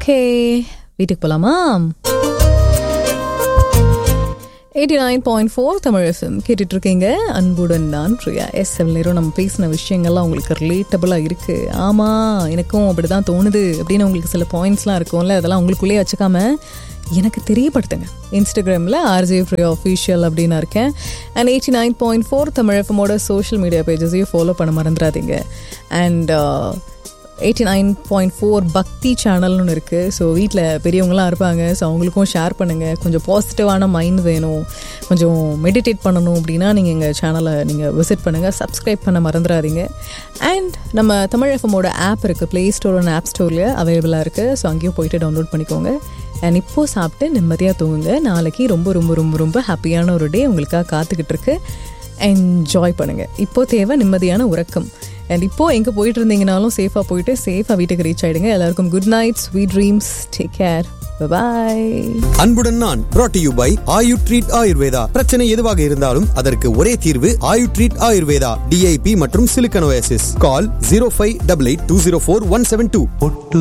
okay வீட்டுக்கு போலாமா eighty nine point four Tamil FM கேட்டுட்டு இருக்கீங்க அன்புடன் நான் பிரியா எஸ் நேரம் நம்ம பேசின விஷயங்கள்லாம் உங்களுக்கு ரிலேட்டபுளாக இருக்குது ஆமாம் எனக்கும் அப்படி தான் தோணுது அப்படின்னு உங்களுக்கு சில பாயிண்ட்ஸ்லாம் இருக்கும்ல அதெல்லாம் உங்களுக்குள்ளேயே வச்சுக்காம எனக்கு தெரியப்படுத்துங்க இன்ஸ்டாகிராமில் ஆர்ஜே ஃப்ரீ ஆஃபீஷியல் அப்படின்னு இருக்கேன் and eighty nine point four Tamil எஃப்எமோட சோஷியல் மீடியா பேஜஸையும் ஃபாலோ பண்ண மறந்துடாதீங்க and eighty nine point four பக்தி சேனல்னு ஒன்று இருக்குது ஸோ வீட்டில் பெரியவங்களாம் இருப்பாங்க ஸோ அவங்களுக்கும் ஷேர் பண்ணுங்கள் கொஞ்சம் பாசிட்டிவான மைண்ட் வேணும் கொஞ்சம் மெடிடேட் பண்ணணும் அப்படின்னா நீங்கள் எங்கள் சேனலை நீங்கள் விசிட் பண்ணுங்கள் சப்ஸ்கிரைப் பண்ண மறந்துடாதீங்க அண்ட் நம்ம தமிழ் எஃப்எம்மோட ஆப் இருக்குது ப்ளே ஸ்டோர் அண்ட் ஆப் ஸ்டோரில் அவைலபிளாக இருக்குது ஸோ அங்கேயும் போயிட்டு டவுன்லோட் பண்ணிக்கோங்க அண்ட் இப்போது சாப்பிட்டு நிம்மதியாக தூங்குங்க நாளைக்கு ரொம்ப ரொம்ப ரொம்ப ரொம்ப ஹாப்பியான ஒரு டே உங்களுக்காக காத்துக்கிட்டு இருக்கு என்ஜாய் பண்ணுங்கள் இப்போ தேவை நிம்மதியான உறக்கம் அண்ட் இப்போ எங்கே போயிட்டு இருந்தீங்கனாலும் சேஃபாக போயிட்டு சேஃபாக வீட்டுக்கு ரீச் ஆகிடுங்க எல்லாருக்கும் good night sweet dreams take care bye அன்புடன் நான் brought to you by Ayu treat Ayurveda பிரச்சனை எதுவாக இருந்தாலும் அதற்கு ஒரே தீர்வு ஆயு ட்ரீட் ஆயுர்வேதா டிஐபி மற்றும் silicosis call zero five double eight two zero four one seven two